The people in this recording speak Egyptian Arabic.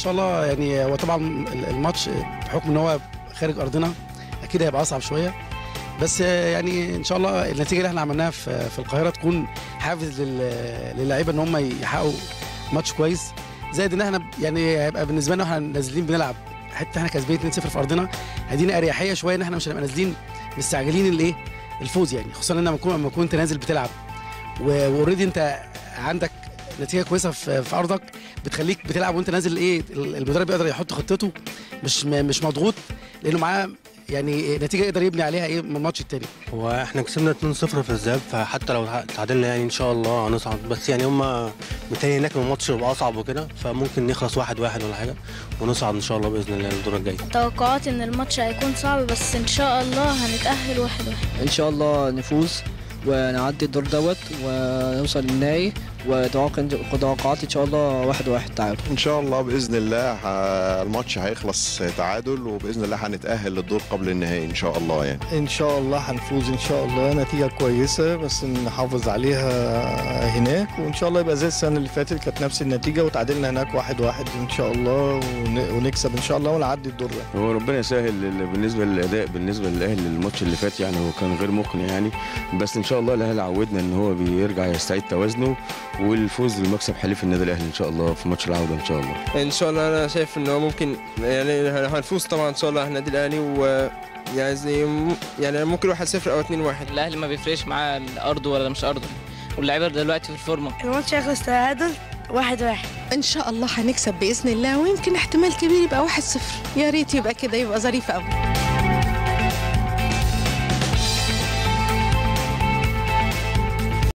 شاء الله يعني هو طبعا الماتش بحكم ان هو خارج ارضنا اكيد هيبقى اصعب شويه بس يعني ان شاء الله النتيجه اللي احنا عملناها في في القاهره تكون حافز لل- للعيبه ان هم يحققوا ماتش كويس زائد ان احنا يعني هيبقى بالنسبه لنا احنا نازلين بنلعب حتى احنا كاسبين 2-0 في ارضنا هيدينا اريحيه شويه ان احنا مش هنبقى نازلين مستعجلين الايه الفوز يعني خصوصا ان لما تكون لما تكون انت نازل بتلعب واوريدي انت عندك نتيجه كويسه في, في ارضك بتخليك بتلعب وانت نازل ايه المدرب يقدر يحط خطته مش مش مضغوط لانه معاه يعني نتيجه يقدر يبني عليها ايه من الماتش التاني هو احنا كسبنا 2-0 في الذهاب فحتى لو تعادلنا يعني ان شاء الله هنصعد بس يعني هم متهيألي هناك الماتش يبقى اصعب وكده فممكن نخلص واحد واحد ولا حاجه ونصعد ان شاء الله باذن الله الدور الجاي توقعاتي ان الماتش هيكون صعب بس ان شاء الله هنتأهل واحد واحد ان شاء الله نفوز ونعدي الدور دوت ونوصل للنهائي وتوقع- توقعاتي ان شاء الله واحد واحد تعادل ان شاء الله باذن الله ه- الماتش هيخلص تعادل وباذن الله هنتاهل للدور قبل النهائي ان شاء الله يعني ان شاء الله هنفوز ان شاء الله نتيجه كويسه بس نحافظ عليها هناك وان شاء الله يبقى زي السنه اللي فاتت كانت نفس النتيجه وتعادلنا هناك واحد واحد ان شاء الله ون- ونكسب ان شاء الله ونعدي الدور ده هو ربنا يسهل ال- بالنسبه للاداء بالنسبه للاهلي الماتش اللي فات يعني هو كان غير مقنع يعني بس ان شاء الله الاهلي عودنا ان هو بيرجع يستعيد توازنه والفوز بالمكسب حليف النادي الاهلي ان شاء الله في ماتش العوده ان شاء الله ان شاء الله انا شايف انه ممكن يعني هنفوز طبعا ان شاء الله النادي الاهلي و يعني زي يعني ممكن 1-0 او 2-1 الاهلي ما بيفرقش معاه الارض ولا مش ارضه واللعيبه دلوقتي في الفورمه الماتش هيخلص تعادل واحد واحد ان شاء الله هنكسب باذن الله ويمكن احتمال كبير يبقى واحد صفر يا ريت يبقى كده يبقى ظريف قوي